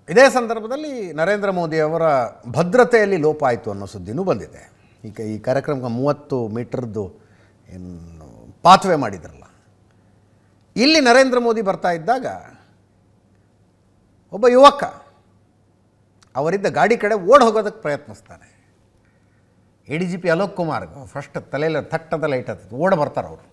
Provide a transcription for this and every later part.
ಇದೇ ಸಂದರ್ಭದಲ್ಲಿ ನರೇಂದ್ರ ಮೋದಿ ಅವರ ಭದ್ರತೆಯಲ್ಲಿ ಲೋಪ ಆಯಿತು ಅನ್ನೋ ಸುದ್ದಿನೂ ಬಂದಿದೆ ಈಗ ಈ ಕಾರ್ಯಕ್ರಮಕ್ಕೆ ಮೂವತ್ತು ಮೀಟರ್ದು ಏನು ಪಾತ್ವೆ ಮಾಡಿದ್ರಲ್ಲ ಇಲ್ಲಿ ನರೇಂದ್ರ ಮೋದಿ ಬರ್ತಾ ಇದ್ದಾಗ ಒಬ್ಬ ಯುವಕ ಅವರಿದ್ದ ಗಾಡಿ ಕಡೆ ಓಡ್ ಹೋಗೋದಕ್ಕೆ ಪ್ರಯತ್ನಿಸ್ತಾನೆ A D G P Alok Kumar first ತಲೆಯಲ್ಲಿ ತಟ್ಟದ ಲೈಟ್ ಹತ್ತದು ಓಡ್ ಬರ್ತಾರೆ ಅವರು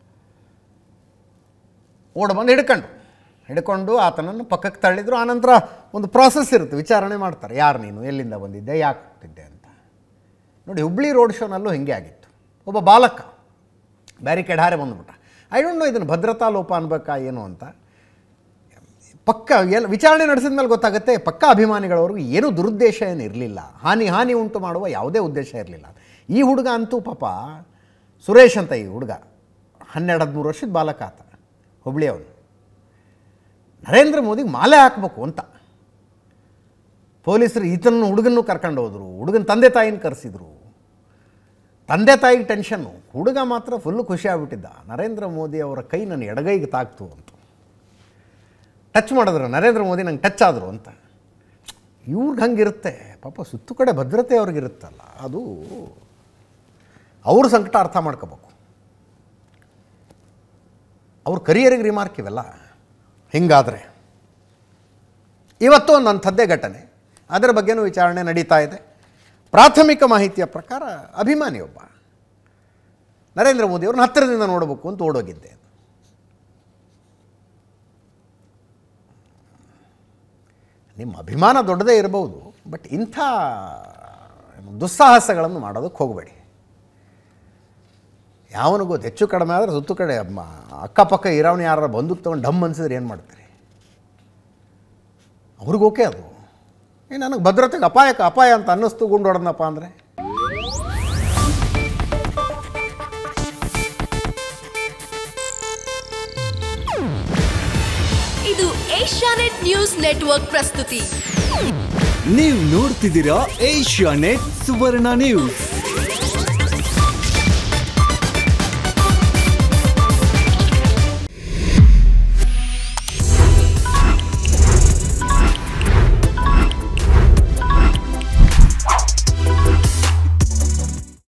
ಓಡ್ ಬಂದು ಹಿಡ್ಕೊಂಡು ಹಿಡ್ಕೊಂಡು ಆತನನ್ನು ಪಕ್ಕಕ್ಕೆ ತಳ್ಳಿದ್ರು ಆನಂತರ ಒಂದು ಪ್ರಾಸೆಸ್ ಇರುತ್ತೆ ವಿಚಾರಣೆ ಮಾಡ್ತಾರೆ ಯಾರು ನೀನು ಎಲ್ಲಿಂದ ಬಂದಿದ್ದೆ ಯಾಕೆ ಹೋಗ್ತಿದ್ದೆ ಅಂತ ನೋಡಿ ಹುಬ್ಳಿ ರೋಡ್ ಶೋನಲ್ಲೂ ಹಿಂಗೆ ಆಗಿತ್ತು ಒಬ್ಬ ಬಾಲಕ ಬ್ಯಾರಿಕೇಡ್ ಹಾರೆ ಬಂದ್ಬಿಟ್ಟ ಐ ಡೋಂಟ್ ನೋ ಇದನ್ನು ಭದ್ರತಾ ಲೋಪ ಅನ್ಬೇಕಾ ಏನು ಅಂತ ಪಕ್ಕ ಎಲ್ಲ ವಿಚಾರಣೆ ನಡೆಸಿದ ಮೇಲೆ ಗೊತ್ತಾಗುತ್ತೆ ಪಕ್ಕ ಅಭಿಮಾನಿಗಳವ್ರಿಗೂ ಏನೂ ದುರುದ್ದೇಶ ಏನು ಇರಲಿಲ್ಲ ಹಾನಿ ಹಾನಿ ಉಂಟು ಮಾಡುವ ಯಾವುದೇ ಉದ್ದೇಶ ಇರಲಿಲ್ಲ ಈ ಹುಡುಗ ಅಂತೂ ಪಾಪ ಸುರೇಶ್ ಅಂತ ಈ ಹುಡುಗ ಹನ್ನೆರಡು ಹದಿಮೂರು ವರ್ಷದ ಬಾಲಕ ಆತ ಹುಬ್ಳಿಯವನು ನರೇಂದ್ರ ಮೋದಿಗೆ ಮಾಲೆ ಹಾಕಬೇಕು ಅಂತ ಪೊಲೀಸರು ಈತನ ಹುಡುಗನ್ನು ಕರ್ಕೊಂಡು ಹೋದರು ಹುಡುಗನ ತಂದೆ ತಾಯಿನ ಕರೆಸಿದ್ರು ತಂದೆ ತಾಯಿಗೆ ಟೆನ್ಷನ್ನು ಹುಡುಗ ಮಾತ್ರ ಫುಲ್ಲು ಖುಷಿ ಆಗ್ಬಿಟ್ಟಿದ್ದ ನರೇಂದ್ರ ಮೋದಿ ಅವರ ಕೈ ನನ್ನ ಎಡಗೈಗೆ ತಾಕ್ತು ಅಂತ ಟಚ್ ಮಾಡಿದ್ರು ನರೇಂದ್ರ ಮೋದಿ ನಂಗೆ ಟಚ್ ಆದರು ಅಂತ ಇವ್ರಿಗೆ ಹಂಗಿರುತ್ತೆ ಪಾಪ ಸುತ್ತು ಕಡೆ ಭದ್ರತೆ ಅವ್ರಿಗಿರುತ್ತಲ್ಲ ಅದು ಅವ್ರ ಸಂಕಟ ಅರ್ಥ ಮಾಡ್ಕೋಬೇಕು ಅವ್ರ ಕರಿಯರಿಗೆ ರಿಮಾರ್ಕ್ ಇವೆಲ್ಲ ಹಿಂಗಾದರೆ ಇವತ್ತು ಒಂದು ಅಂಥದ್ದೇ ಘಟನೆ ಅದರ ಬಗ್ಗೆನೂ ವಿಚಾರಣೆ ನಡೀತಾ ಇದೆ ಪ್ರಾಥಮಿಕ ಮಾಹಿತಿಯ ಪ್ರಕಾರ ಅಭಿಮಾನಿಯೊಬ್ಬ ನರೇಂದ್ರ ಮೋದಿ ಅವ್ರನ್ನ ಹತ್ತಿರದಿಂದ ನೋಡಬೇಕು ಅಂತ ಓಡೋಗಿದ್ದೆ ನಿಮ್ಮ ಅಭಿಮಾನ ದೊಡ್ಡದೇ ಇರಬಹುದು ಬಟ್ ಇಂಥ ದುಸ್ಸಾಹಸಗಳನ್ನು ಮಾಡೋದಕ್ಕೆ ಹೋಗಬೇಡಿ ಯಾವನಿಗೂ ಹೆಚ್ಚು ಕಡಿಮೆ ಆದರೆ ಸುತ್ತು ಕಡೆ ಮ- ಅಕ್ಕಪಕ್ಕ ಇರೋನು ಯಾರು ಬಂದೂಕ್ ತೊಗೊಂಡು ಡಮ್ ಅನ್ಸಿದ್ರೆ ಏನು ಮಾಡ್ತೀರಿ ಅವ್ರಿಗೆ ಓಕೆ ಅದು ಏ ನನಗೆ ಭದ್ರತೆಗೆ ಅಪಾಯಕ್ಕೆ ಅಪಾಯ ಅಂತ ಅನ್ನಿಸ್ತು ಗುಂಡು ಹೊಡೆದ್ನಪ್ಪ ಅಂದರೆ ಇದು ಏಷ್ಯಾನೆಟ್ ನ್ಯೂಸ್ ನೆಟ್ವರ್ಕ್ ಪ್ರಸ್ತುತಿ ನೀವು ನೋಡ್ತಿದ್ದೀರಾ ಏಷ್ಯಾ ನೆಟ್ ಸುವರ್ಣ ನ್ಯೂಸ್